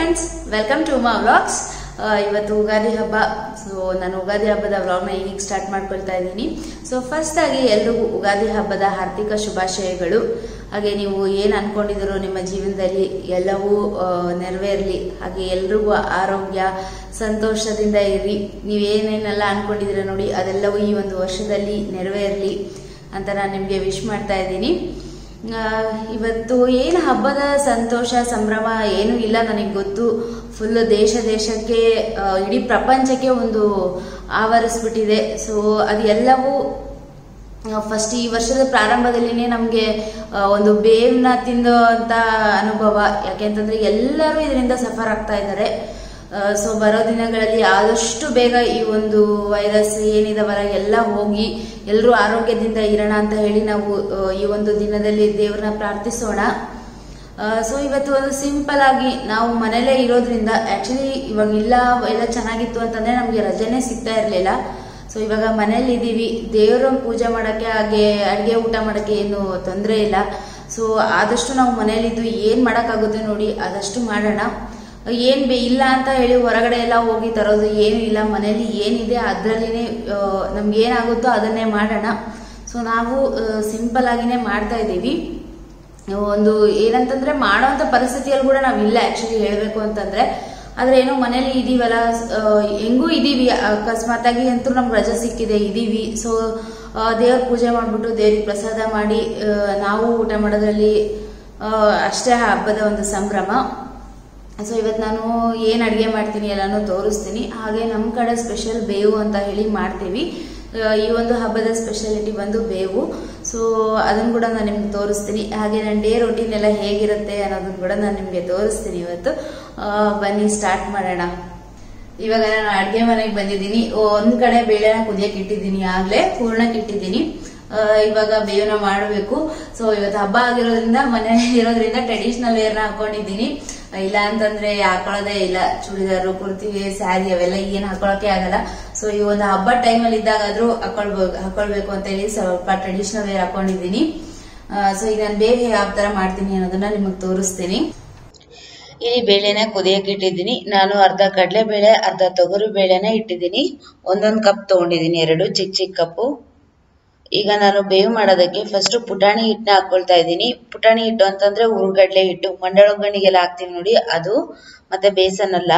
friends welcome to my vlogs ಇವತ್ತು ಉಗಾದಿ ಹಬ್ಬ so ನಾನು ಉಗಾದಿ ಹಬ್ಬದ ವ್ಲಾಗ್ನ ಈಗ ಸ್ಟಾರ್ಟ್ ಮಾಡ್ಕೊಳ್ತಾ ಇದ್ದೀನಿ ಸೊ ಫಸ್ಟ್ ಆಗಿ ಎಲ್ರಿಗೂ ಉಗಾದಿ ಹಬ್ಬದ ಹಾರ್ದಿಕ ಶುಭಾಶಯಗಳು ಹಾಗೆ ನೀವು ಏನು ಅನ್ಕೊಂಡಿದ್ದೀರೋ ನಿಮ್ಮ ಜೀವನದಲ್ಲಿ ಎಲ್ಲವೂ ನೆರವೇರಲಿ ಹಾಗೆ ಎಲ್ರಿಗೂ ಆರೋಗ್ಯ ಸಂತೋಷದಿಂದ ಇರಿ ನೀವೇನೇನೆಲ್ಲ ಅನ್ಕೊಂಡಿದ್ದೀರ ನೋಡಿ ಅದೆಲ್ಲವೂ ಈ ಒಂದು ವರ್ಷದಲ್ಲಿ ನೆರವೇರಲಿ ಅಂತ ನಾನು ನಿಮಗೆ ವಿಶ್ ಮಾಡ್ತಾ ಇದ್ದೀನಿ ಆ, ಇವತ್ತು ಏನು ಹಬ್ಬದ ಸಂತೋಷ ಸಂಭ್ರಮ ಏನೂ ಇಲ್ಲ ನನಗೆ ಗೊತ್ತು ಫುಲ್ ದೇಶ ದೇಶಕ್ಕೆ ಆ, ಇಡೀ ಪ್ರಪಂಚಕ್ಕೆ ಒಂದು ಆವರಿಸ್ಬಿಟ್ಟಿದೆ ಸೊ ಅದು ಎಲ್ಲವೂ ಫಸ್ಟ್ ಈ ವರ್ಷದ ಪ್ರಾರಂಭದಲ್ಲಿನೇ ನಮಗೆ ಒಂದು ಬೇವ್ನ ತಿಂದು ಅಂತ ಅನುಭವ ಯಾಕೆಂತಂದ್ರೆ ಎಲ್ಲರೂ ಇದರಿಂದ ಸಫರ್ ಆಗ್ತಾ ಇದ್ದಾರೆ ಸೊ ಬರೋ ದಿನಗಳಲ್ಲಿ ಆದಷ್ಟು ಬೇಗ ಈ ಒಂದು ವೈರಸ್ ಏನಿದಾವಲ್ಲ ಎಲ್ಲ ಹೋಗಿ ಎಲ್ಲರೂ ಆರೋಗ್ಯದಿಂದ ಇರೋಣ ಅಂತ ಹೇಳಿ ನಾವು ಆ, ಈ ಒಂದು ದಿನದಲ್ಲಿ ದೇವ್ರನ್ನ ಪ್ರಾರ್ಥಿಸೋಣ ಸೊ ಇವತ್ತು ಒಂದು ಸಿಂಪಲ್ ಆಗಿ ನಾವು ಮನೇಲೇ ಇರೋದ್ರಿಂದ ಆಕ್ಚುಲಿ ಇವಾಗ ಇಲ್ಲ ಎಲ್ಲ ಚೆನ್ನಾಗಿತ್ತು ಅಂತಂದ್ರೆ ನಮಗೆ ರಜೆನೇ ಸಿಗ್ತಾ ಇರಲಿಲ್ಲ ಸೊ ಇವಾಗ ಮನೇಲಿ ಇದ್ದೀವಿ ದೇವ್ರ ಪೂಜೆ ಮಾಡೋಕ್ಕೆ ಹಾಗೆ ಅಡುಗೆ ಊಟ ಮಾಡೋಕ್ಕೆ ಏನು ತೊಂದರೆ ಇಲ್ಲ ಸೊ ಆದಷ್ಟು ನಾವು ಮನೇಲಿದ್ದು ಏನು ಮಾಡೋಕ್ಕಾಗುತ್ತೆ ನೋಡಿ ಆದಷ್ಟು ಮಾಡೋಣ ಏನ್ ಬೇ ಇಲ್ಲ ಅಂತ ಹೇಳಿ ಹೊರಗಡೆ ಎಲ್ಲ ಹೋಗಿ ತರೋದು ಏನು ಇಲ್ಲ ಮನೇಲಿ ಏನಿದೆ ಅದರಲ್ಲಿನೇ ನಮ್ಗೆ ಏನಾಗುತ್ತೋ ಅದನ್ನೇ ಮಾಡೋಣ ಸೊ ನಾವು ಸಿಂಪಲ್ ಆಗಿನೇ ಮಾಡ್ತಾ ಇದ್ದೀವಿ ಒಂದು ಏನಂತಂದ್ರೆ ಮಾಡೋಂಥ ಪರಿಸ್ಥಿತಿಯಲ್ಲಿ ಕೂಡ ನಾವು ಇಲ್ಲ ಆಕ್ಚುಲಿ ಹೇಳಬೇಕು ಅಂತಂದ್ರೆ ಆದ್ರೆ ಏನೋ ಮನೇಲಿ ಇದೀವಲ್ಲ ಆ, ಹೆಂಗೂ ಇದೀವಿ ಅಕಸ್ಮಾತ್ ಆಗಿ ಅಂತೂ ನಮ್ಗೆ ರಜೆ ಸಿಕ್ಕಿದೆ ಇದೀವಿ ಸೊ ದೇವ್ರ ಪೂಜೆ ಮಾಡ್ಬಿಟ್ಟು ದೇವ್ರಿಗೆ ಪ್ರಸಾದ ಮಾಡಿ ಆ, ನಾವು ಊಟ ಮಾಡೋದ್ರಲ್ಲಿ ಆ, ಅಷ್ಟೇ ಹಬ್ಬದ ಒಂದು ಸಂಭ್ರಮ ಸೊ ಇವತ್ತು ನಾನು ಏನು ಅಡುಗೆ ಮಾಡ್ತೀನಿ ಎಲ್ಲಾನು ತೋರಿಸ್ತೀನಿ ಹಾಗೆ ನಮ್ಮ ಕಡೆ ಸ್ಪೆಷಲ್ ಬೇವು ಅಂತ ಹೇಳಿ ಮಾಡ್ತೀವಿ ಆ, ಈ ಒಂದು ಹಬ್ಬದ ಸ್ಪೆಷಾಲಿಟಿ ಬಂದು ಬೇವು ಸೊ ಅದನ್ನು ಕೂಡ ನಾನು ನಿಮ್ಗೆ ತೋರಿಸ್ತೀನಿ ಹಾಗೆ ನನ್ನ ಡೇ ರೊಟೀನ್ ಎಲ್ಲ ಹೇಗಿರುತ್ತೆ ಅನ್ನೋದನ್ನು ಕೂಡ ನಾನು ನಿಮಗೆ ತೋರಿಸ್ತೀನಿ ಇವತ್ತು ಆ, ಬನ್ನಿ ಸ್ಟಾರ್ಟ್ ಮಾಡೋಣ ಇವಾಗ ನಾನು ಅಡುಗೆ ಮನೆಗೆ ಬಂದಿದ್ದೀನಿ ಒಂದ್ ಕಡೆ ಬೇಳೆನ ಕುದಿಯಕ್ಕೆ ಇಟ್ಟಿದ್ದೀನಿ ಆಗ್ಲೇ ಪೂರ್ಣಕ್ಕೆ ಇಟ್ಟಿದ್ದೀನಿ ಆ, ಇವಾಗ ಬೇವನ ಮಾಡಬೇಕು ಸೊ ಇವತ್ತು ಹಬ್ಬ ಆಗಿರೋದ್ರಿಂದ ಮನೇಲಿ ಇರೋದ್ರಿಂದ ಟ್ರೆಡಿಷನಲ್ ವೇರ್ನ ಹಾಕೊಂಡಿದ್ದೀನಿ ಇಲ್ಲ ಅಂತಂದ್ರೆ ಹಾಕೊಳ್ಳೋದೇ ಇಲ್ಲ ಚೂಡಿದಾರು ಕುರ್ತಿ ಸ್ಯಾರಿ ಅವೆಲ್ಲ ಏನ್ ಹಾಕೊಳಕ್ಕೆ ಆಗಲ್ಲ ಸೊ ಈ ಒಂದು ಹಬ್ಬ ಟೈಮಲ್ಲಿ ಇದ್ದಾಗಾದ್ರೂ ಹಾಕೊಳ್ಬೇಕು ಹಾಕೊಳ್ಬೇಕು ಅಂತ ಹೇಳಿ ಸ್ವಲ್ಪ ಟ್ರೆಡಿಷನಲ್ ವೇರ್ ಹಾಕೊಂಡಿದ್ದೀನಿ ಸೊ ಈಗ ನಾನು ಬೇಗ ಯಾವ ತರ ಮಾಡ್ತೀನಿ ಅನ್ನೋದನ್ನ ನಿಮಗೆ ತೋರಿಸ್ತೀನಿ ಇಲ್ಲಿ ಬೇಳೆನ ಕುದಿಯಕ್ಕೆ ಇಟ್ಟಿದ್ದೀನಿ ನಾನು ಅರ್ಧ ಕಡಲೆ ಬೇಳೆ ಅರ್ಧ ತೊಗರಿ ಬೇಳೆನ ಇಟ್ಟಿದ್ದೀನಿ ಒಂದೊಂದು ಕಪ್ ತಗೊಂಡಿದ್ದೀನಿ ಎರಡು ಚಿಕ್ಕ ಚಿಕ್ಕ ಕಪ್ಪು ಈಗ ನಾನು ಬೇವು ಮಾಡೋದಕ್ಕೆ ಫಸ್ಟ್ ಪುಟಾಣಿ ಹಿಟ್ಟನ್ನ ಹಾಕೊಳ್ತಾ ಇದ್ದೀನಿ ಪುಟಾಣಿ ಹಿಟ್ಟು ಅಂತಂದ್ರೆ ಹುರುಗಡ್ಲೆ ಹಿಟ್ಟು ಮಂಡಳ ಒಗ್ಗರಣೆಗೆಲ್ಲ ಹಾಕ್ತೀವಿ ನೋಡಿ ಅದು ಮತ್ತೆ ಬೇಸನ್ ಅಲ್ಲ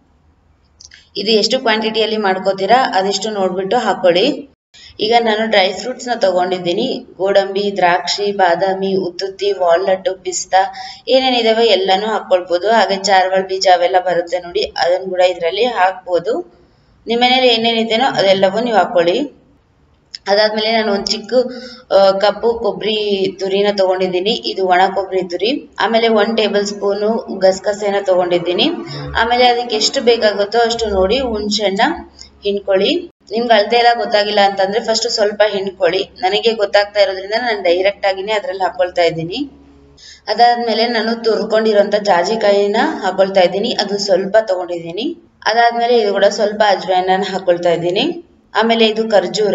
ಇದು ಎಷ್ಟು ಕ್ವಾಂಟಿಟಿಯಲ್ಲಿ ಮಾಡ್ಕೋತೀರಾ ಅದೆಷ್ಟು ನೋಡ್ಬಿಟ್ಟು ಹಾಕೊಳ್ಳಿ ಈಗ ನಾನು ಡ್ರೈ ಫ್ರೂಟ್ಸ್ ನ ತಗೊಂಡಿದ್ದೀನಿ ಗೋಡಂಬಿ ದ್ರಾಕ್ಷಿ ಬಾದಾಮಿ ಉತ್ತುತ್ತಿ ವಾಲ್ನಟ್ ಪಿಸ್ತಾ ಏನೇನಿದಾವೆ ಎಲ್ಲಾನು ಹಾಕೊಳ್ಬೋದು ಹಾಗೆ ಚಾರ್ವಲ್ ಬೀಜ ಅವೆಲ್ಲ ಬರುತ್ತೆ ನೋಡಿ ಅದನ್ನು ಕೂಡ ಇದರಲ್ಲಿ ಹಾಕ್ಬೋದು ನಿಮ್ಮ ಮನೇಲಿ ಏನೇನಿದೆನೋ ಅದೆಲ್ಲವೂ ನೀವು ಹಾಕೊಳ್ಳಿ ಅದಾದ್ಮೇಲೆ ನಾನು ಒಂದು ಚಿಕ್ಕ ಆ, ಕಪ್ಪು ಕೊಬ್ಬರಿ ತುರಿನ ತಗೊಂಡಿದ್ದೀನಿ ಇದು ಒಣ ಕೊಬ್ಬರಿ ತುರಿ ಆಮೇಲೆ ಒನ್ ಟೇಬಲ್ ಸ್ಪೂನು ಗಸಗಸೆನ ತಗೊಂಡಿದ್ದೀನಿ ಆಮೇಲೆ ಅದಕ್ಕೆ ಎಷ್ಟು ಬೇಕಾಗುತ್ತೋ ಅಷ್ಟು ನೋಡಿ ಹುಣ್ಸೆಹಣ್ಣ ಹಿಂಡ್ಕೊಳ್ಳಿ ನಿಮ್ಗೆ ಅಳತೆ ಎಲ್ಲ ಗೊತ್ತಾಗಿಲ್ಲ ಅಂತಂದ್ರೆ ಫಸ್ಟ್ ಸ್ವಲ್ಪ ಹಿಂಡ್ಕೊಳ್ಳಿ ನನಗೆ ಗೊತ್ತಾಗ್ತಾ ಇರೋದ್ರಿಂದ ನಾನು ಡೈರೆಕ್ಟ್ ಆಗಿನೇ ಅದ್ರಲ್ಲಿ ಹಾಕೊಳ್ತಾ ಇದ್ದೀನಿ ಅದಾದ್ಮೇಲೆ ನಾನು ತುರ್ಕೊಂಡಿರೋಂಥ ಜಾಜಿಕಾಯಿನ ಹಾಕೊಳ್ತಾ ಇದ್ದೀನಿ ಅದು ಸ್ವಲ್ಪ ತಗೊಂಡಿದ್ದೀನಿ ಅದಾದ್ಮೇಲೆ ಇದು ಕೂಡ ಸ್ವಲ್ಪ ಅಜ್ವಾಯಿನ ಹಾಕೊಳ್ತಾ ಇದ್ದೀನಿ ಆಮೇಲೆ ಇದು ಖರ್ಜೂರ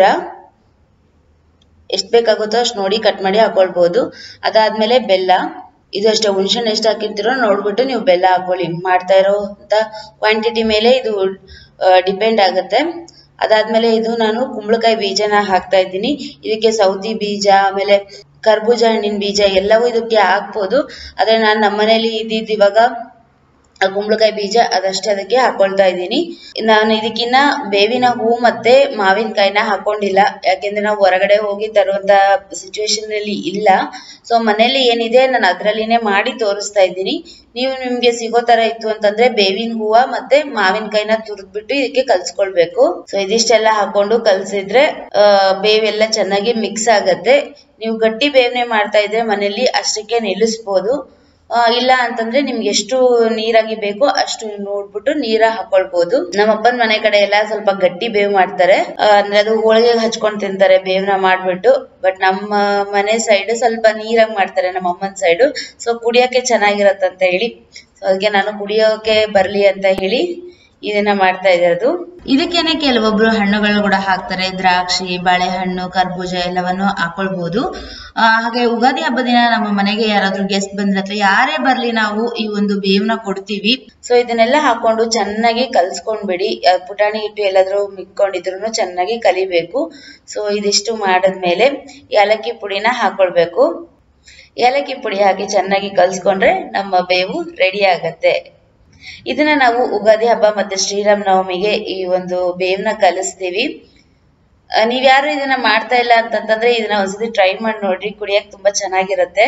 ಎಷ್ಟು ಬೇಕಾಗುತ್ತೋ ಅಷ್ಟು ನೋಡಿ ಕಟ್ ಮಾಡಿ ಹಾಕೊಳ್ಬೋದು ಅದಾದ್ಮೇಲೆ ಬೆಲ್ಲ ಇದು ಅಷ್ಟೇ ಹುಣ್ಸೆಹಣ್ಣು ಎಷ್ಟು ಹಾಕಿರ್ತೀರೋ ನೋಡ್ಬಿಟ್ಟು ನೀವು ಬೆಲ್ಲ ಹಾಕೊಳ್ಳಿ ಮಾಡ್ತಾ ಇರೋ ಅಂತ ಕ್ವಾಂಟಿಟಿ ಮೇಲೆ ಇದು ಡಿಪೆಂಡ್ ಆಗುತ್ತೆ ಅದಾದ್ಮೇಲೆ ಇದು ನಾನು ಕುಂಬಳಕಾಯಿ ಬೀಜನ ಹಾಕ್ತಾ ಇದ್ದೀನಿ ಇದಕ್ಕೆ ಸೌತಿ ಬೀಜ ಆಮೇಲೆ ಕರ್ಬೂಜ ಹಣ್ಣಿನ ಬೀಜ ಎಲ್ಲವೂ ಇದಕ್ಕೆ ಹಾಕ್ಬೋದು ಆದ್ರೆ ನಾನು ನಮ್ಮನೇಲಿ ಇದ್ದಿದ್ದು ಇವಾಗ ಆ ಕುಂಬಳಕಾಯಿ ಬೀಜ ಅದಷ್ಟೇ ಅದಕ್ಕೆ ಹಾಕೊಳ್ತಾ ಇದ್ದೀನಿ ನಾನು ಇದಕ್ಕಿನ್ನ ಬೇವಿನ ಹೂ ಮತ್ತೆ ಮಾವಿನಕಾಯಿನ ಹಾಕೊಂಡಿಲ್ಲ ಯಾಕೆಂದ್ರೆ ನಾವು ಹೊರಗಡೆ ಹೋಗಿ ತರುವಂತ ಸಿಚುವೇಶನ್ ಅಲ್ಲಿ ಇಲ್ಲ ಸೊ ಮನೇಲಿ ಏನಿದೆ ನಾನು ಅದ್ರಲ್ಲಿನೇ ಮಾಡಿ ತೋರಿಸ್ತಾ ಇದ್ದೀನಿ ನೀವು ನಿಮ್ಗೆ ಸಿಗೋ ತರ ಇತ್ತು ಅಂತಂದ್ರೆ ಬೇವಿನ ಹೂವ ಮತ್ತೆ ಮಾವಿನಕಾಯಿನ ತುರಿದ್ಬಿಟ್ಟು ಇದಕ್ಕೆ ಕಲ್ಸ್ಕೊಳ್ಬೇಕು ಸೊ ಇದಿಷ್ಟೆಲ್ಲ ಹಾಕೊಂಡು ಕಲ್ಸಿದ್ರೆ ಆ, ಬೇವೆಲ್ಲ ಚೆನ್ನಾಗಿ ಮಿಕ್ಸ್ ಆಗತ್ತೆ ನೀವು ಗಟ್ಟಿ ಬೇವನೆ ಮಾಡ್ತಾ ಇದ್ರೆ ಮನೇಲಿ ಅಷ್ಟಕ್ಕೆ ನಿಲ್ಲಿಸ್ಬೋದು ಆ, ಇಲ್ಲ ಅಂತಂದ್ರೆ ನಿಮ್ಗೆ ಎಷ್ಟು ನೀರಾಗಿ ಬೇಕೋ ಅಷ್ಟು ನೋಡ್ಬಿಟ್ಟು ನೀರ ಹಾಕೊಳ್ಬಹುದು ನಮ್ಮ ಅಪ್ಪನ ಮನೆ ಕಡೆ ಎಲ್ಲ ಸ್ವಲ್ಪ ಗಟ್ಟಿ ಬೇವು ಮಾಡ್ತಾರೆ ಆ, ಅಂದ್ರೆ ಅದು ಹೋಳಿಗೆ ಹಚ್ಕೊಂಡ್ ತಿಂತಾರೆ ಬೇವ್ನ ಮಾಡ್ಬಿಟ್ಟು ಬಟ್ ನಮ್ಮ ಮನೆ ಸೈಡ್ ಸ್ವಲ್ಪ ನೀರಾಗಿ ಮಾಡ್ತಾರೆ ನಮ್ಮ ಅಮ್ಮನ ಸೈಡು ಸೊ ಕುಡಿಯಕ್ಕೆ ಚೆನ್ನಾಗಿರತ್ತಂತ ಹೇಳಿ ಸೊ ಅದಕ್ಕೆ ನಾನು ಕುಡಿಯೋಕೆ ಬರ್ಲಿ ಅಂತ ಹೇಳಿ ಇದನ್ನ ಮಾಡ್ತಾ ಇರೋದು ಇದಕ್ಕೇನೆ ಕೆಲವೊಬ್ರು ಹಣ್ಣುಗಳು ಕೂಡ ಹಾಕ್ತಾರೆ ದ್ರಾಕ್ಷಿ ಬಾಳೆಹಣ್ಣು ಕರ್ಬೂಜ ಎಲ್ಲವನ್ನು ಹಾಕೊಳ್ಬಹುದು ಆ, ಹಾಗೆ ಯುಗಾದಿ ಹಬ್ಬ ದಿನ ನಮ್ಮ ಮನೆಗೆ ಯಾರಾದ್ರೂ ಗೆಸ್ಟ್ ಬಂದ್ರೆ ಅಥವಾ ಯಾರೇ ಬರ್ಲಿ ನಾವು ಈ ಒಂದು ಬೇವ್ನ ಕೊಡ್ತೀವಿ ಸೊ ಇದನ್ನೆಲ್ಲ ಹಾಕೊಂಡು ಚೆನ್ನಾಗಿ ಕಲ್ಸ್ಕೊಂಡ್ಬಿಡಿ ಆ, ಪುಟಾಣಿ ಹಿಟ್ಟು ಎಲ್ಲಾದ್ರೂ ಮಿಕ್ಕೊಂಡಿದ್ರು ಚೆನ್ನಾಗಿ ಕಲಿಬೇಕು ಸೊ ಇದಿಷ್ಟು ಮಾಡಿದ್ಮೇಲೆ ಏಲಕ್ಕಿ ಪುಡಿನ ಹಾಕೊಳ್ಬೇಕು ಏಲಕ್ಕಿ ಪುಡಿ ಹಾಕಿ ಚೆನ್ನಾಗಿ ಕಲ್ಸ್ಕೊಂಡ್ರೆ ನಮ್ಮ ಬೇವು ರೆಡಿ ಆಗತ್ತೆ ಇದನ್ನ ನಾವು ಉಗಾದಿ ಹಬ್ಬ ಮತ್ತೆ ಶ್ರೀರಾಮ ನವಮಿಗೆ ಈ ಒಂದು ಬೇವ್ನ ಕಲಿಸ್ತೀವಿ ಆ, ನೀವ್ಯಾರು ಇದನ್ನ ಮಾಡ್ತಾ ಇಲ್ಲ ಅಂತಂತಂದ್ರೆ ಇದನ್ನ ಒಂದ್ಸತಿ ಟ್ರೈ ಮಾಡಿ ನೋಡ್ರಿ ಕುಡಿಯಕ್ ತುಂಬಾ ಚೆನ್ನಾಗಿರತ್ತೆ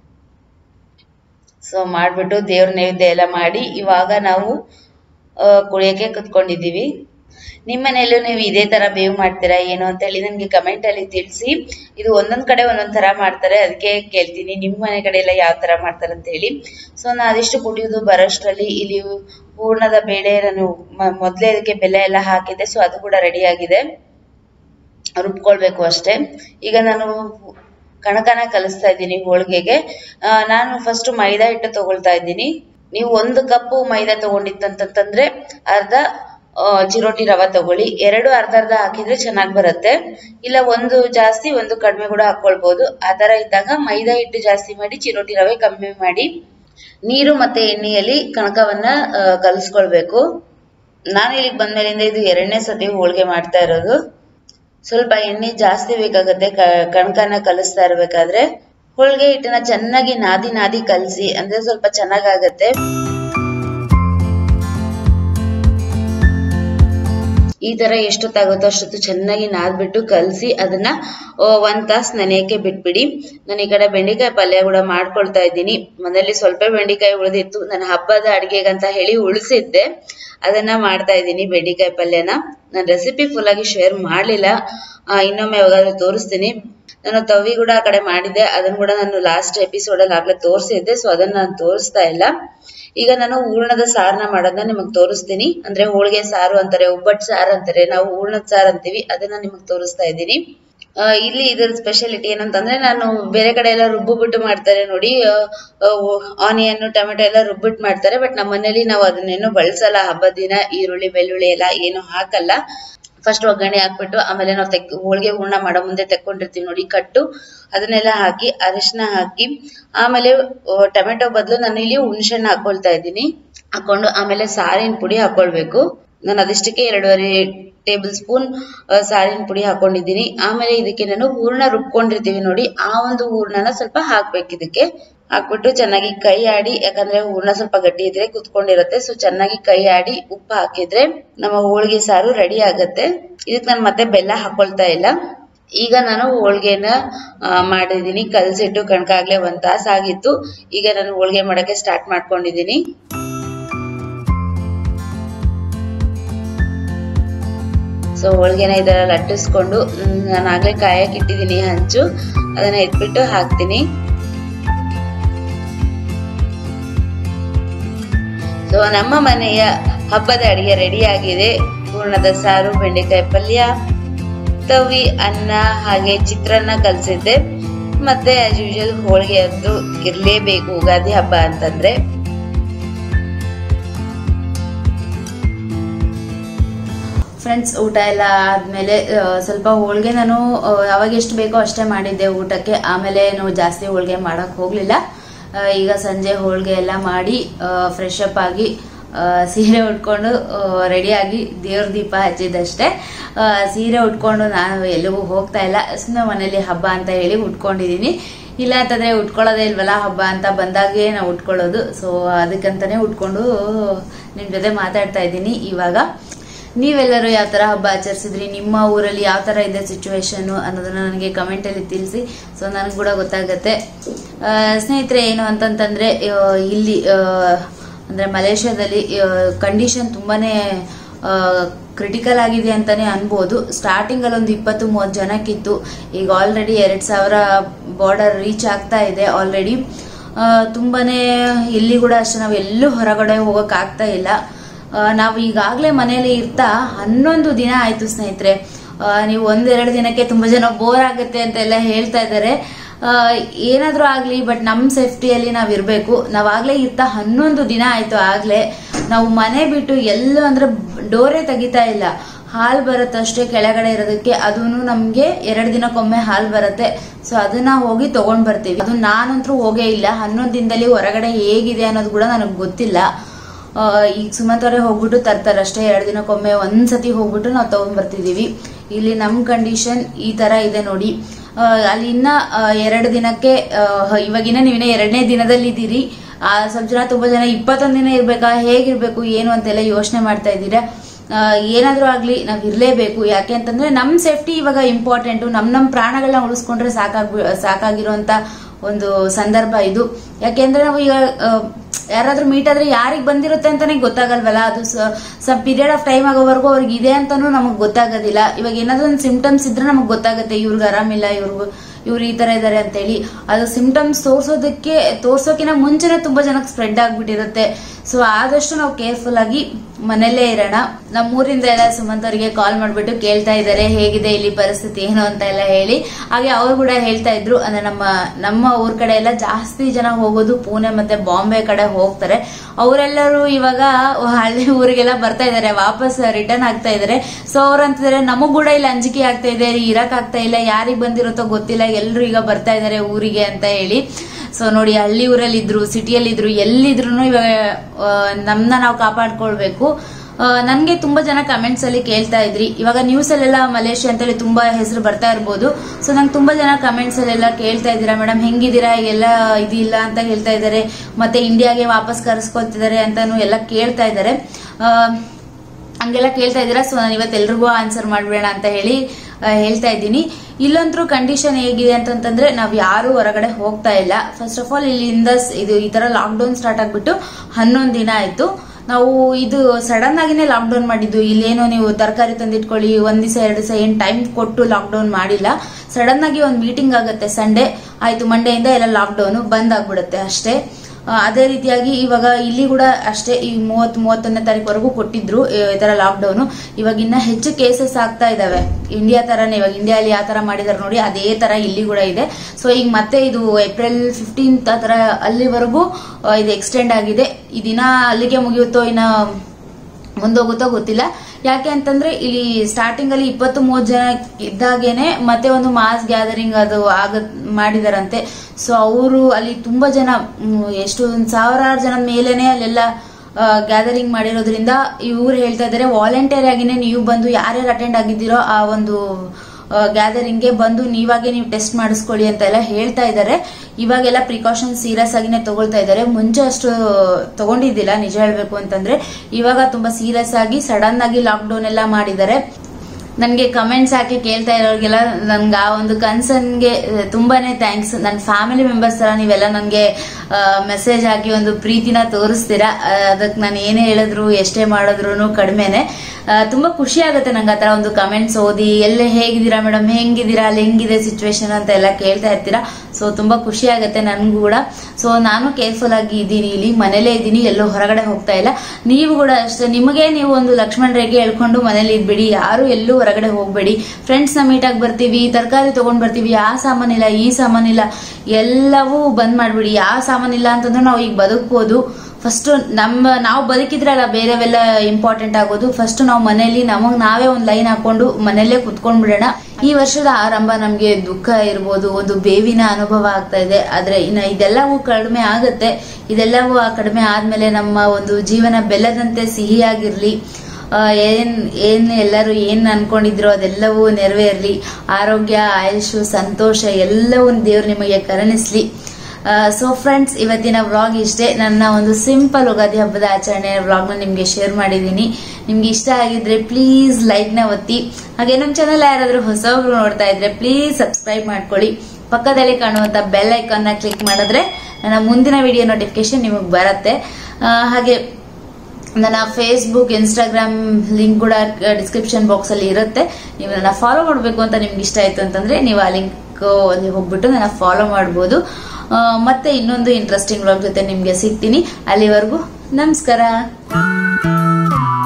ಸೊ ಮಾಡ್ಬಿಟ್ಟು ದೇವ್ರ ನೈವೇದ್ಯ ಎಲ್ಲ ಮಾಡಿ ಇವಾಗ ನಾವು ಆ, ಕುಡಿಯಕ್ಕೆ ಕುತ್ಕೊಂಡಿದ್ದೀವಿ ನಿಮ್ಮ ಮನೆಯಲ್ಲೂ ನೀವು ಇದೇ ತರ ಬೇವು ಮಾಡ್ತೀರಾ ಏನು ಅಂತ ಹೇಳಿ ನನಗೆ ಕಮೆಂಟ್ ಅಲ್ಲಿ ತಿಳಿಸಿ ಇದು ಒಂದೊಂದ್ ಕಡೆ ಒಂದೊಂದ್ ತರ ಮಾಡ್ತಾರೆ ಅದಕ್ಕೆ ಕೇಳ್ತೀನಿ ನಿಮ್ಮ ಮನೆ ಕಡೆ ಎಲ್ಲ ಯಾವ ತರ ಮಾಡ್ತಾರೆ ಅಂತ ಹೇಳಿ ಸೊ ನಾನು ಅದಿಷ್ಟು ಕುಡಿಯೋದು ಬರೋಷ್ಟರಲ್ಲಿ ಇಲ್ಲಿ ಹೂರ್ಣದ ಬೇಳೆ ನಾನು ಮ- ಮೊದ್ಲೇ ಇದಕ್ಕೆ ಬೆಲ್ಲ ಎಲ್ಲ ಹಾಕಿದ್ದೆ ಸೊ ಅದು ಕೂಡ ರೆಡಿ ಆಗಿದೆ ರುಬ್ಕೊಳ್ಬೇಕು ಅಷ್ಟೇ ಈಗ ನಾನು ಕಣಕನ ಕಲಿಸ್ತಾ ಇದ್ದೀನಿ ಹೋಳಿಗೆಗೆ ಆ, ನಾನು ಫಸ್ಟ್ ಮೈದಾ ಹಿಟ್ಟು ತಗೊಳ್ತಾ ಇದ್ದೀನಿ ನೀವು ಒಂದು ಕಪ್ಪು ಮೈದಾ ತಗೊಂಡಿತ್ತಂತಂದ್ರೆ ಅರ್ಧ ಆ, ಚಿರೋಟಿ ರವೆ ತಗೊಳ್ಳಿ ಎರಡು ಅರ್ಧ ಅರ್ಧ ಹಾಕಿದ್ರೆ ಚೆನ್ನಾಗಿ ಬರುತ್ತೆ ಇಲ್ಲ ಒಂದು ಜಾಸ್ತಿ ಒಂದು ಕಡಿಮೆ ಕೂಡ ಹಾಕೊಳ್ಬಹುದು ಆ ತರ ಇದ್ದಾಗ ಮೈದಾ ಹಿಟ್ಟು ಜಾಸ್ತಿ ಮಾಡಿ ಚಿರೋಟಿ ರವೆ ಕಮ್ಮಿ ಮಾಡಿ ನೀರು ಮತ್ತೆ ಎಣ್ಣೆಯಲ್ಲಿ ಕಣಕವನ್ನ ಆ, ಕಲಿಸ್ಕೊಳ್ಬೇಕು ನಾನು ಇಲ್ಲಿಗೆ ಬಂದ್ಮೇಲಿಂದ ಇದು ಎರಡನೇ ಸತಿ ಹೋಳಿಗೆ ಮಾಡ್ತಾ ಇರೋದು ಸ್ವಲ್ಪ ಎಣ್ಣೆ ಜಾಸ್ತಿ ಬೇಕಾಗುತ್ತೆ ಕ- ಕಣಕನ ಕಲಿಸ್ತಾ ಇರ್ಬೇಕಾದ್ರೆ ಹೋಳಿಗೆ ಹಿಟ್ಟನ್ನ ಚೆನ್ನಾಗಿ ನಾದಿ ನಾದಿ ಕಲಸಿ ಅಂದ್ರೆ ಸ್ವಲ್ಪ ಚೆನ್ನಾಗಾಗತ್ತೆ ಈ ತರ ಎಷ್ಟೊತ್ತಾಗುತ್ತೋ ಅಷ್ಟೊತ್ತು ಚೆನ್ನಾಗಿ ನಾದ್ಬಿಟ್ಟು ಕಲಸಿ ಅದನ್ನ ಆ, ಒಂದ್ ತಾಸ್ ನೆನೆಯಕ್ಕೆ ಬಿಟ್ಬಿಡಿ ನಾನು ಈ ಕಡೆ ಬೆಂಡೆಕಾಯಿ ಪಲ್ಯ ಕೂಡ ಮಾಡ್ಕೊಳ್ತಾ ಇದ್ದೀನಿ ಮನೇಲಿ ಸ್ವಲ್ಪ ಬೆಂಡೆಕಾಯಿ ಉಳಿದಿತ್ತು ನನ್ನ ಹಬ್ಬದ ಅಡಿಗೆಗಂತ ಹೇಳಿ ಉಳಿಸಿದ್ದೆ ಅದನ್ನ ಮಾಡ್ತಾ ಇದ್ದೀನಿ ಬೆಂಡೆಕಾಯಿ ಪಲ್ಯನ ನಾನು ರೆಸಿಪಿ ಫುಲ್ ಆಗಿ ಶೇರ್ ಮಾಡ್ಲಿಲ್ಲ ಆ, ಇನ್ನೊಮ್ಮೆ ಯಾವಾಗಾದ್ರೂ ತೋರಿಸ್ತೀನಿ ನಾನು ತವಿ ಕೂಡ ಆ ಕಡೆ ಮಾಡಿದ್ದೆ ಅದನ್ನ ಕೂಡ ನಾನು ಲಾಸ್ಟ್ ಎಪಿಸೋಡ್ ಅಲ್ಲಿ ಆಗ್ಲೇ ತೋರಿಸಿದ್ದೆ ಸೊ ಅದನ್ನ ನಾನು ತೋರಿಸ್ತಾ ಇಲ್ಲ ಈಗ ನಾನು ಹೂರ್ಣದ ಸಾರನ್ನ ಮಾಡೋದನ್ನ ನಿಮಗ್ ತೋರಿಸ್ತೀನಿ ಅಂದ್ರೆ ಹೋಳಿಗೆ ಸಾರು ಅಂತಾರೆ ಒಬ್ಬಟ್ಟು ಸಾರು ಅಂತಾರೆ ನಾವು ಹೂರ್ಣದ ಸಾರು ಅಂತೀವಿ ಅದನ್ನ ನಿಮಗ್ ತೋರಿಸ್ತಾ ಇದ್ದೀನಿ ಆ, ಇಲ್ಲಿ ಇದರ ಸ್ಪೆಷಾಲಿಟಿ ಏನಂತಂದ್ರೆ ನಾನು ಬೇರೆ ಕಡೆ ಎಲ್ಲ ರುಬ್ಬಿಬಿಟ್ಟು ಮಾಡ್ತಾರೆ ನೋಡಿ ಆನಿಯನ್ ಟೊಮೆಟೊ ಎಲ್ಲ ರುಬ್ಬಿಟ್ಟು ಮಾಡ್ತಾರೆ ಬಟ್ ನಮ್ಮ ಮನೇಲಿ ನಾವು ಅದನ್ನೇನು ಬಳಸಲ್ಲ ಹಬ್ಬದ ದಿನ ಈರುಳ್ಳಿ ಬೆಳ್ಳುಳ್ಳಿ ಎಲ್ಲ ಏನು ಹಾಕಲ್ಲ ಫಸ್ಟ್ ಒಗ್ಗರಣೆ ಹಾಕ್ಬಿಟ್ಟು ಆಮೇಲೆ ನಾವು ತೆಕ್ ಹೋಳಿಗೆ ಹೂರ್ಣ ಮಾಡೋ ಮುಂದೆ ತೆಕ್ಕೊಂಡಿರ್ತೀವಿ ನೋಡಿ ಕಟ್ಟು ಅದನ್ನೆಲ್ಲ ಹಾಕಿ ಅರಿಶಿನ ಹಾಕಿ ಆಮೇಲೆ ಟೊಮೆಟೊ ಬದಲು ನಾನು ಇಲ್ಲಿ ಹುಣಸೆಹಣ್ಣು ಹಾಕೊಳ್ತಾ ಇದ್ದೀನಿ ಹಾಕೊಂಡು ಆಮೇಲೆ ಸಾರಿನ ಪುಡಿ ಹಾಕೊಳ್ಬೇಕು ನಾನು ಅದಿಷ್ಟಕ್ಕೆ ಎರಡೂವರೆ ಟೇಬಲ್ ಸ್ಪೂನ್ ಸಾರಿನ ಪುಡಿ ಹಾಕೊಂಡಿದ್ದೀನಿ ಆಮೇಲೆ ಇದಕ್ಕೆ ನಾನು ಹೂರ್ಣ ರುಬ್ಕೊಂಡಿರ್ತೀವಿ ನೋಡಿ ಆ ಒಂದು ಹೂರ್ಣನ ಸ್ವಲ್ಪ ಹಾಕ್ಬೇಕು ಇದಕ್ಕೆ ಹಾಕ್ಬಿಟ್ಟು ಚೆನ್ನಾಗಿ ಕೈ ಆಡಿ ಯಾಕಂದ್ರೆ ಹೂರ್ಣ ಸ್ವಲ್ಪ ಗಟ್ಟಿ ಇದ್ರೆ ಕುತ್ಕೊಂಡಿರುತ್ತೆ ಸೊ ಚೆನ್ನಾಗಿ ಕೈ ಆಡಿ ಉಪ್ಪು ಹಾಕಿದ್ರೆ ನಮ್ಮ ಹೋಳಿಗೆ ಸಾರು ರೆಡಿ ಆಗತ್ತೆ ಇದಕ್ಕೆ ನಾನು ಮತ್ತೆ ಬೆಲ್ಲ ಹಾಕೊಳ್ತಾ ಇಲ್ಲ ಈಗ ನಾನು ಹೋಳ್ಗೆನ ಆ, ಮಾಡಿದೀನಿ ಕಲ್ಸಿಟ್ಟು ಕಣ್ಕಾಗ್ಲೇ ಒಂದ್ ತಾಸ್ ಆಗಿತ್ತು ಈಗ ನಾನು ಹೋಳ್ಗೆ ಮಾಡಕ್ಕೆ ಸ್ಟಾರ್ಟ್ ಮಾಡ್ಕೊಂಡಿದೀನಿ ಸೊ ಹೋಳ್ಗೆನ ಇದರ ಲಟ್ಟಿಸ್ಕೊಂಡು ಮ್, ನಾನು ಆಗ್ಲೇ ಕಾಯಕ್ಕೆ ಇಟ್ಟಿದ್ದೀನಿ ಹಂಚು ಅದನ್ನ ಎತ್ಬಿಟ್ಟು ಹಾಕ್ತೀನಿ ಸೊ ನಮ್ಮ ಮನೆಯ ಹಬ್ಬದ ಅಡಿಗೆ ರೆಡಿ ಆಗಿದೆ ಹೂರ್ಣದ ಸಾರು ಬೆಂಡೆಕಾಯಿ ಪಲ್ಯ ತವಿ ಅನ್ನ ಹಾಗೆ ಚಿತ್ರಾನ್ನ ಕಲ್ಸಿದ್ದೆ ಮತ್ತೆ ಆಸ್ ಯೂಶುವಲ್ ಹೋಳಿಗೆ ಅಂತೂ ಇರ್ಲೇಬೇಕು ಉಗಾದಿ ಹಬ್ಬ ಅಂತಂದ್ರೆ ಫ್ರೆಂಡ್ಸ್ ಊಟ ಎಲ್ಲ ಆದ್ಮೇಲೆ ಆ, ಸ್ವಲ್ಪ ಹೋಳ್ಗೆ ನಾನು ಆ, ಯಾವಾಗ ಎಷ್ಟು ಬೇಕೋ ಅಷ್ಟೇ ಮಾಡಿದ್ದೆ ಊಟಕ್ಕೆ ಆಮೇಲೆ ನಾವು ಜಾಸ್ತಿ ಹೋಳ್ಗೆ ಮಾಡಕ್ ಹೋಗ್ಲಿಲ್ಲ ಆ, ಈಗ ಸಂಜೆ ಹೋಳ್ಗೆ ಎಲ್ಲ ಮಾಡಿ ಫ್ರೆಶ್ ಅಪ್ ಆಗಿ ಆ, ಸೀರೆ ಉಟ್ಕೊಂಡು ರೆಡಿಯಾಗಿ ದೇವ್ರ ದೀಪ ಹಚ್ಚಿದ್ದಷ್ಟೇ ಆ, ಸೀರೆ ಉಟ್ಕೊಂಡು ನಾನು ಎಲ್ಲಿಗೂ ಹೋಗ್ತಾ ಇಲ್ಲ ಸುಮ್ಮನೆ ಮನೇಲಿ ಹಬ್ಬ ಅಂತ ಹೇಳಿ ಉಟ್ಕೊಂಡಿದೀನಿ ಇಲ್ಲ ಅಂತಂದ್ರೆ ಉಟ್ಕೊಳ್ಳೋದೇ ಇಲ್ವಲ್ಲ ಹಬ್ಬ ಅಂತ ಬಂದಾಗೆ ನಾವು ಉಟ್ಕೊಳ್ಳೋದು ಸೊ ಅದಕ್ಕಂತಾನೆ ಉಟ್ಕೊಂಡು ನಿಮ್ ಜೊತೆ ಮಾತಾಡ್ತಾ ಇದ್ದೀನಿ ಇವಾಗ ನೀವೆಲ್ಲರೂ ಯಾವ ತರ ಹಬ್ಬ ಆಚರಿಸಿದ್ರಿ ನಿಮ್ಮ ಊರಲ್ಲಿ ಯಾವ ತರ ಇದೆ ಸಿಚುವೇಶನ್ ಅನ್ನೋದನ್ನ ನನಗೆ ಕಮೆಂಟ್ ಅಲ್ಲಿ ತಿಳಿಸಿ ಸೊ ನನಗೆ ಕೂಡ ಗೊತ್ತಾಗತ್ತೆ ಆ, ಸ್ನೇಹಿತರೆ ಏನು ಅಂತಂತಂದ್ರೆ ಆ, ಇಲ್ಲಿ ಆ, ಅಂದ್ರೆ ಮಲೇಷ್ಯಾದಲ್ಲಿ ಕಂಡೀಷನ್ ತುಂಬಾನೇ ಕ್ರಿಟಿಕಲ್ ಆಗಿದೆ ಅಂತಾನೆ ಅನ್ಬೋದು ಸ್ಟಾರ್ಟಿಂಗ್ ಅಲ್ಲಿ ಒಂದು ಇಪ್ಪತ್ತು ಮೂವತ್ತು ಜನಕ್ಕಿತ್ತು ಈಗ ಆಲ್ರೆಡಿ ಎರಡ್ ಸಾವಿರ ಬಾರ್ಡರ್ ರೀಚ್ ಆಗ್ತಾ ಇದೆ ಆಲ್ರೆಡಿ ತುಂಬಾನೇ ಇಲ್ಲಿ ಕೂಡ ಅಷ್ಟೇ ನಾವು ಎಲ್ಲೂ ಹೊರಗಡೆ ಹೋಗಕ್ ಆಗ್ತಾ ಇಲ್ಲ ಆ, ನಾವು ಈಗಾಗಲೇ ಮನೇಲಿ ಇರ್ತಾ ಹನ್ನೊಂದು ದಿನ ಆಯ್ತು ಸ್ನೇಹಿತರೆ ಆ, ನೀವು ಒಂದೆರಡು ದಿನಕ್ಕೆ ತುಂಬಾ ಜನ ಬೋರ್ ಆಗುತ್ತೆ ಅಂತ ಎಲ್ಲ ಹೇಳ್ತಾ ಇದ್ದಾರೆ ಆ, ಏನಾದ್ರೂ ಆಗ್ಲಿ ಬಟ್ ನಮ್ ಸೇಫ್ಟಿಯಲ್ಲಿ ನಾವ್ ಇರ್ಬೇಕು ನಾವಾಗ್ಲೇ ಇರ್ತಾ ಹನ್ನೊಂದು ದಿನ ಆಯ್ತು ಆಗ್ಲೇ ನಾವು ಮನೆ ಬಿಟ್ಟು ಎಲ್ಲೂ ಅಂದ್ರೆ ಡೋರೇ ತೆಗಿತಾ ಇಲ್ಲ ಹಾಲು ಬರುತ್ತೆ ಅಷ್ಟೇ ಕೆಳಗಡೆ ಇರೋದಕ್ಕೆ ಅದೂ ನಮಗೆ ಎರಡು ದಿನಕ್ಕೊಮ್ಮೆ ಹಾಲು ಬರುತ್ತೆ ಸೊ ಅದನ್ನ ಹೋಗಿ ತಗೊಂಡ್ ಬರ್ತೀವಿ ಅದು ನಾನಂತರೂ ಹೋಗೇ ಇಲ್ಲ ಹನ್ನೊಂದು ದಿನದಲ್ಲಿ ಹೊರಗಡೆ ಹೇಗಿದೆ ಅನ್ನೋದು ಕೂಡ ನನಗೆ ಗೊತ್ತಿಲ್ಲ ಆ, ಈಗ ಸುಮಂತವರೇ ಹೋಗ್ಬಿಟ್ಟು ತರ್ತಾರೆ ಅಷ್ಟೇ ಎರಡು ದಿನಕ್ಕೊಮ್ಮೆ ಒಂದ್ಸತಿ ಹೋಗ್ಬಿಟ್ಟು ನಾವು ತಗೊಂಡ್ ಬರ್ತಿದೀವಿ ಇಲ್ಲಿ ನಮ್ ಕಂಡೀಷನ್ ಈ ತರ ಇದೆ ನೋಡಿ ಆ, ಅಲ್ಲಿ ಇನ್ನ ಆ, ಎರಡು ದಿನಕ್ಕೆ ಆ, ಇವಾಗಿನ ನೀವಿನ ಎರಡನೇ ದಿನದಲ್ಲಿ ಇದ್ದೀರಿ ಆ, ಸ್ವಲ್ಪ ಜನ ತುಂಬಾ ಜನ ಇಪ್ಪತ್ತೊಂದ್ ದಿನ ಇರ್ಬೇಕಾ ಹೇಗಿರ್ಬೇಕು ಏನು ಅಂತೆಲ್ಲ ಯೋಚನೆ ಮಾಡ್ತಾ ಇದ್ದೀರಾ ಆ, ಏನಾದ್ರೂ ಆಗ್ಲಿ ನಾವ್ ಇರ್ಲೇಬೇಕು ಯಾಕೆ ಅಂತಂದ್ರೆ ನಮ್ ಸೇಫ್ಟಿ ಇವಾಗ ಇಂಪಾರ್ಟೆಂಟ್ ನಮ್ ನಮ್ ಪ್ರಾಣಗಳನ್ನ ಉಳಿಸ್ಕೊಂಡ್ರೆ ಸಾಕಾಗ್ ಸಾಕಾಗಿರುವಂತ ಒಂದು ಸಂದರ್ಭ ಇದು ಯಾಕೆಂದ್ರೆ ನಾವು ಈಗ ಆ, ಯಾರಾದ್ರೂ ಮೀಟ್ ಆದ್ರೆ ಯಾರಿಗ್ ಬಂದಿರುತ್ತೆ ಅಂತಾನೆ ಗೊತ್ತಾಗಲ್ವಲ್ಲ ಅದು ಸಮ್ ಪೀರಿಯಡ್ ಆಫ್ ಟೈಮ್ ಆಗೋವರೆಗೂ ಅವ್ರಿಗೆ ಇದೆ ಅಂತಾನು ನಮಗ್ ಗೊತ್ತಾಗೋದಿಲ್ಲ ಇವಾಗ ಏನಾದ್ರೂ ಒಂದು ಸಿಂಪ್ಟಮ್ಸ್ ಇದ್ರೆ ನಮಗ್ ಗೊತ್ತಾಗುತ್ತೆ ಇವ್ರಿಗೆ ಆರಾಮಿಲ್ಲ ಇವ್ರಿಗೂ ಇವ್ರು ಈ ತರ ಇದಾರೆ ಅಂತ ಹೇಳಿ ಅದು ಸಿಂಪ್ಟಮ್ಸ್ ತೋರ್ಸೋದಕ್ಕೆ ತೋರ್ಸೋಕಿನ ಮುಂಚೆನೆ ತುಂಬಾ ಜನಕ್ಕೆ ಸ್ಪ್ರೆಡ್ ಆಗ್ಬಿಟ್ಟಿರುತ್ತೆ ಸೊ ಆದಷ್ಟು ನಾವು ಕೇರ್ಫುಲ್ ಆಗಿ ಮನೆಯಲ್ಲೇ ಇರೋಣ ನಮ್ಮೂರಿಂದ ಎಲ್ಲ ಸುಮಂತ್ ಅವರಿಗೆ ಕಾಲ್ ಮಾಡ್ಬಿಟ್ಟು ಕೇಳ್ತಾ ಇದ್ದಾರೆ ಹೇಗಿದೆ ಇಲ್ಲಿ ಪರಿಸ್ಥಿತಿ ಏನು ಅಂತ ಎಲ್ಲ ಹೇಳಿ ಹಾಗೆ ಅವ್ರು ಕೂಡ ಹೇಳ್ತಾ ಇದ್ರು ಅಂದ್ರೆ ನಮ್ಮ ನಮ್ಮ ಊರ್ ಕಡೆ ಎಲ್ಲ ಜಾಸ್ತಿ ಜನ ಹೋಗೋದು ಪುಣೆ ಮತ್ತೆ ಬಾಂಬೆ ಕಡೆ ಹೋಗ್ತಾರೆ ಅವರೆಲ್ಲರೂ ಇವಾಗ ಹಳ್ಳಿ ಊರಿಗೆಲ್ಲ ಬರ್ತಾ ಇದಾರೆ ವಾಪಸ್ ರಿಟರ್ನ್ ಆಗ್ತಾ ಇದಾರೆ ಸೊ ಅವ್ರು ಅಂತಿದ್ದಾರೆ ನಮಗ್ ಕೂಡ ಇಲ್ಲಿ ಅಂಜಿಕೆ ಆಗ್ತಾ ಇದೆ ಇರಕ್ ಆಗ್ತಾ ಇಲ್ಲ ಯಾರಿಗ್ ಬಂದಿರುತ್ತೋ ಗೊತ್ತಿಲ್ಲ ಎಲ್ರು ಈಗ ಬರ್ತಾ ಇದಾರೆ ಊರಿಗೆ ಅಂತ ಹೇಳಿ ಸೊ ನೋಡಿ ಹಳ್ಳಿ ಊರಲ್ಲಿ ಇದ್ರು ಸಿಟಿಯಲ್ಲಿ ಇದ್ರು ಎಲ್ಲಿದ್ರು ಇವಾಗ ಆ, ನಮ್ನ ನಾವು ಕಾಪಾಡ್ಕೊಳ್ಬೇಕು ಆ, ನನ್ಗೆ ತುಂಬಾ ಜನ ಕಮೆಂಟ್ಸ್ ಅಲ್ಲಿ ಕೇಳ್ತಾ ಇದ್ರಿ ಇವಾಗ ನ್ಯೂಸ್ ಅಲ್ಲೆಲ್ಲ ಮಲೇಷ್ಯಾ ಅಂತೇಳಿ ತುಂಬಾ ಹೆಸರು ಬರ್ತಾ ಇರ್ಬೋದು ಸೊ ನಂಗೆ ತುಂಬಾ ಜನ ಕಮೆಂಟ್ಸ್ ಅಲ್ಲೆಲ್ಲ ಕೇಳ್ತಾ ಇದ್ದೀರಾ ಮೇಡಮ್ ಹೆಂಗಿದ್ದೀರಾ ಎಲ್ಲ ಇದಿಲ್ಲ ಅಂತ ಹೇಳ್ತಾ ಇದ್ದಾರೆ ಮತ್ತೆ ಇಂಡಿಯಾಗೆ ವಾಪಸ್ ಕರೆಸ್ಕೊತಿದ್ದಾರೆ ಅಂತಾನು ಎಲ್ಲ ಕೇಳ್ತಾ ಇದ್ದಾರೆ ಆ, ಹಂಗೆಲ್ಲ ಕೇಳ್ತಾ ಇದ್ದೀರಾ ಸೊ ನಾನು ಇವತ್ತು ಎಲ್ರಿಗೂ ಆನ್ಸರ್ ಮಾಡ್ಬೇಡ ಅಂತ ಹೇಳಿ ಆ, ಹೇಳ್ತಾ ಇದ್ದೀನಿ ಇಲ್ಲಂತರೂ ಕಂಡೀಷನ್ ಹೇಗಿದೆ ಅಂತಂತಂದ್ರೆ ನಾವ್ ಯಾರು ಹೊರಗಡೆ ಹೋಗ್ತಾ ಇಲ್ಲ ಫಸ್ಟ್ ಆಫ್ ಆಲ್ ಇಲ್ಲಿಂದ ಸ್- ಇದು ಈ ತರ ಲಾಕ್ ಡೌನ್ ಸ್ಟಾರ್ಟ್ ಆಗ್ಬಿಟ್ಟು ಹನ್ನೊಂದು ದಿನ ಆಯ್ತು ನಾವು ಇದು ಸಡನ್ ಆಗಿನೇ ಲಾಕ್ ಡೌನ್ ಮಾಡಿದ್ದು ಇಲ್ಲೇನೋ ನೀವು ತರಕಾರಿ ತಂದಿಟ್ಕೊಳ್ಳಿ ಒಂದ್ ದಿವಸ ಎರಡು ದಿವಸ ಏನ್ ಟೈಮ್ ಕೊಟ್ಟು ಲಾಕ್ ಡೌನ್ ಮಾಡಿಲ್ಲ ಸಡನ್ ಆಗಿ ಒಂದು ಮೀಟಿಂಗ್ ಆಗುತ್ತೆ ಸಂಡೇ ಆಯ್ತು ಮಂಡೆಯಿಂದ ಎಲ್ಲ ಲಾಕ್ ಡೌನ್ ಬಂದ್ ಆಗ್ಬಿಡುತ್ತೆ ಅಷ್ಟೇ ಆ, ಅದೇ ರೀತಿಯಾಗಿ ಇವಾಗ ಇಲ್ಲಿ ಕೂಡ ಅಷ್ಟೇ ಈ ಮೂವತ್ ಮೂವತ್ತೊಂದನೇ ತಾರೀಕುವರೆಗೂ ಕೊಟ್ಟಿದ್ರು ಈ ತರ ಲಾಕ್ ಡೌನ್ ಇವಾಗ ಇನ್ನ ಹೆಚ್ಚು ಕೇಸಸ್ ಆಗ್ತಾ ಇದಾವೆ ಇಂಡಿಯಾ ತರನೇ ಇವಾಗ ಇಂಡಿಯಾಲಿ ಯಾವ ತರ ಮಾಡಿದಾರೆ ನೋಡಿ ಅದೇ ತರ ಇಲ್ಲಿ ಕೂಡ ಇದೆ ಸೊ ಈಗ ಮತ್ತೆ ಇದು ಏಪ್ರಿಲ್ ಫಿಫ್ಟೀನ್ತ್ ಆ ತರ ಅಲ್ಲಿವರೆಗೂ ಆ, ಇದು ಎಕ್ಸ್ಟೆಂಡ್ ಆಗಿದೆ ಈ ದಿನ ಅಲ್ಲಿಗೆ ಮುಗಿಯುತ್ತೋ ಇನ್ನ ಮುಂದೋಗುತ್ತೋ ಗೊತ್ತಿಲ್ಲ ಯಾಕೆ ಅಂತಂದ್ರೆ ಇಲ್ಲಿ ಸ್ಟಾರ್ಟಿಂಗ್ ಅಲ್ಲಿ ಇಪ್ಪತ್ತು ಮೂವತ್ತು ಜನ ಇದ್ದಾಗೇನೆ ಮತ್ತೆ ಒಂದು ಮಾಸ್ ಗ್ಯಾದರಿಂಗ್ ಅದು ಆಗ ಮಾಡಿದಾರಂತೆ ಸೊ ಅವರು ಅಲ್ಲಿ ತುಂಬಾ ಜನ ಮ್, ಎಷ್ಟು ಒಂದು ಸಾವಿರಾರು ಜನದ ಮೇಲೇನೆ ಅಲ್ಲೆಲ್ಲ ಗ್ಯಾದರಿಂಗ್ ಮಾಡಿರೋದ್ರಿಂದ ಇವ್ರು ಹೇಳ್ತಾ ಇದ್ದಾರೆ ವಾಲಂಟಿಯರ್ ಆಗಿನೇ ನೀವು ಬಂದು ಯಾರ್ಯಾರು ಅಟೆಂಡ್ ಆಗಿದ್ದೀರೋ ಆ ಒಂದು ಗ್ಯಾದರಿಂಗ್ಗೆ ಬಂದು ನೀವಾಗೆ ನೀವು ಟೆಸ್ಟ್ ಮಾಡಿಸ್ಕೊಳ್ಳಿ ಅಂತ ಎಲ್ಲ ಹೇಳ್ತಾ ಇದ್ದಾರೆ ಇವಾಗೆಲ್ಲ ಪ್ರಿಕಾಷನ್ ಸೀರಿಯಸ್ ಆಗಿನೇ ತಗೊಳ್ತಾ ಇದ್ದಾರೆ ಮುಂಚೆ ಅಷ್ಟು ತಗೊಂಡಿದ್ದಿಲ್ಲ ನಿಜ ಹೇಳ್ಬೇಕು ಅಂತಂದ್ರೆ ಇವಾಗ ತುಂಬಾ ಸೀರಿಯಸ್ ಆಗಿ ಸಡನ್ ಆಗಿ ಲಾಕ್ ಡೌನ್ ಎಲ್ಲ ಮಾಡಿದ್ದಾರೆ ನನಗೆ ಕಮೆಂಟ್ಸ್ ಹಾಕಿ ಕೇಳ್ತಾ ಇರೋರಿಗೆಲ್ಲ ನನ್ಗೆ ಆ ಒಂದು ಕನ್ಸರ್ನ್ಗೆ ತುಂಬಾನೇ ಥ್ಯಾಂಕ್ಸ್ ನನ್ನ ಫ್ಯಾಮಿಲಿ ಮೆಂಬರ್ಸ್ ತರ ನೀವೆಲ್ಲ ನನಗೆ ಮೆಸೇಜ್ ಹಾಕಿ ಒಂದು ಪ್ರೀತಿನ ತೋರಿಸ್ತೀರಾ ಅದಕ್ಕೆ ನಾನು ಏನೇ ಹೇಳಿದ್ರು ಎಷ್ಟೇ ಮಾಡಿದ್ರು ಕಡಿಮೆನೆ ಆ, ತುಂಬಾ ಖುಷಿ ಆಗುತ್ತೆ ನಂಗೆ ಆ ಥರ ಒಂದು ಕಮೆಂಟ್ಸ್ ಓದಿ ಎಲ್ಲ ಹೇಗಿದ್ದೀರಾ ಮೇಡಮ್ ಹೆಂಗಿದ್ದೀರಾ ಅಲ್ಲಿ ಹೆಂಗಿದೆ ಸಿಚುವೇಶನ್ ಅಂತ ಎಲ್ಲ ಕೇಳ್ತಾ ಇರ್ತೀರಾ ಸೊ ತುಂಬಾ ಖುಷಿ ಆಗುತ್ತೆ ನನ್ಗೂ ಕೂಡ ಸೊ ನಾನು ಕೇರ್ಫುಲ್ ಆಗಿ ಇದ್ದೀನಿ ಇಲ್ಲಿ ಮನೇಲೇ ಇದ್ದೀನಿ ಎಲ್ಲೋ ಹೊರಗಡೆ ಹೋಗ್ತಾ ಇಲ್ಲ ನೀವು ಕೂಡ ಅಷ್ಟೇ ನಿಮಗೆ ನೀವು ಒಂದು ಲಕ್ಷ್ಮಣ್ ರೇಖೆ ಹೇಳ್ಕೊಂಡು ಮನೇಲಿ ಇದ್ಬಿಡಿ ಯಾರು ಎಲ್ಲೂ ಹೊರಗಡೆ ಹೋಗ್ಬೇಡಿ ಫ್ರೆಂಡ್ಸ್ ನ ಮೀಟ್ ಆಗಿ ಬರ್ತೀವಿ ತರಕಾರಿ ತಗೊಂಡ್ ಬರ್ತೀವಿ ಯಾವ ಸಾಮಾನಿಲ್ಲ ಈ ಸಾಮಾನಿಲ್ಲ ಎಲ್ಲವೂ ಬಂದ್ ಮಾಡ್ಬಿಡಿ ಯಾವ ಸಾಮಾನಿಲ್ಲ ಅಂತಂದ್ರೆ ನಾವು ಈಗ ಬದುಕ್ಬೋದು ಫಸ್ಟ್ ನಮ್ಮ ನಾವು ಬದುಕಿದ್ರೆ ಅಲ್ಲ ಬೇರೆವೆಲ್ಲ ಇಂಪಾರ್ಟೆಂಟ್ ಆಗೋದು ಫಸ್ಟ್ ನಾವು ಮನೇಲಿ ನಮಗ್ ನಾವೇ ಒಂದು ಲೈನ್ ಹಾಕೊಂಡು ಮನೆಯಲ್ಲೇ ಕುತ್ಕೊಂಡ್ ಬಿಡೋಣ ಈ ವರ್ಷದ ಆರಂಭ ನಮ್ಗೆ ದುಃಖ ಇರ್ಬೋದು ಒಂದು ಬೇವಿನ ಅನುಭವ ಆಗ್ತಾ ಇದೆ ಆದ್ರೆ ಇನ್ನ ಇದೆಲ್ಲವೂ ಕಡಿಮೆ ಆಗುತ್ತೆ ಇದೆಲ್ಲವೂ ಆ ಕಡಿಮೆ ಆದ್ಮೇಲೆ ನಮ್ಮ ಒಂದು ಜೀವನ ಬೆಲ್ಲದಂತೆ ಸಿಹಿಯಾಗಿರ್ಲಿ ಆ, ಏನ್ ಏನ್ ಎಲ್ಲರೂ ಏನ್ ಅನ್ಕೊಂಡಿದ್ರು ಅದೆಲ್ಲವೂ ನೆರವೇರ್ಲಿ ಆರೋಗ್ಯ ಆಯುಷು ಸಂತೋಷ ಎಲ್ಲವೂ ದೇವ್ರು ನಿಮಗೆ ಕರುಣಿಸ್ಲಿ ಸೊ ಫ್ರೆಂಡ್ಸ್ ಇವತ್ತಿನ ವ್ಲಾಗ್ ಇಷ್ಟೇ ನನ್ನ ಒಂದು ಸಿಂಪಲ್ ಯುಗಾದಿ ಹಬ್ಬದ ಆಚರಣೆ ವ್ಲಾಗ್ನ ನಿಮ್ಗೆ ಶೇರ್ ಮಾಡಿದ್ದೀನಿ ನಿಮ್ಗೆ ಇಷ್ಟ ಆಗಿದ್ರೆ ಪ್ಲೀಸ್ ಲೈಕ್ನ ಒತ್ತಿ ಹಾಗೆ ನಮ್ಮ ಚಾನಲ್ ಯಾರಾದ್ರೂ ಹೊಸಬ್ರು ನೋಡ್ತಾ ಇದ್ರೆ ಪ್ಲೀಸ್ ಸಬ್ಸ್ಕ್ರೈಬ್ ಮಾಡ್ಕೊಳ್ಳಿ ಪಕ್ಕದಲ್ಲಿ ಕಾಣುವಂತ ಬೆಲ್ ಐಕಾನ್ನ ಕ್ಲಿಕ್ ಮಾಡಿದ್ರೆ ನನ್ನ ಮುಂದಿನ ವಿಡಿಯೋ ನೋಟಿಫಿಕೇಶನ್ ನಿಮಗೆ ಬರುತ್ತೆ ಆ, ಹಾಗೆ ನನ್ನ ಫೇಸ್ಬುಕ್ ಇನ್ಸ್ಟಾಗ್ರಾಮ್ ಲಿಂಕ್ ಕೂಡ ಡಿಸ್ಕ್ರಿಪ್ಷನ್ ಬಾಕ್ಸ್ ಅಲ್ಲಿ ಇರುತ್ತೆ ನೀವು ನನ್ನ ಫಾಲೋ ಮಾಡಬೇಕು ಅಂತ ನಿಮ್ಗೆ ಇಷ್ಟ ಆಯ್ತು ಅಂತಂದ್ರೆ ನೀವು ಆ ಲಿಂಕ್ ಅಲ್ಲಿ ಹೋಗ್ಬಿಟ್ಟು ನನ್ನ ಫಾಲೋ ಮಾಡ್ಬೋದು ಆ, ಮತ್ತೆ ಇನ್ನೊಂದು ಇಂಟ್ರೆಸ್ಟಿಂಗ್ ವ್ಲಾಗ್ ಜೊತೆ ನಿಮ್ಗೆ ಸಿಗ್ತೀನಿ ಅಲ್ಲಿವರೆಗೂ ನಮಸ್ಕಾರ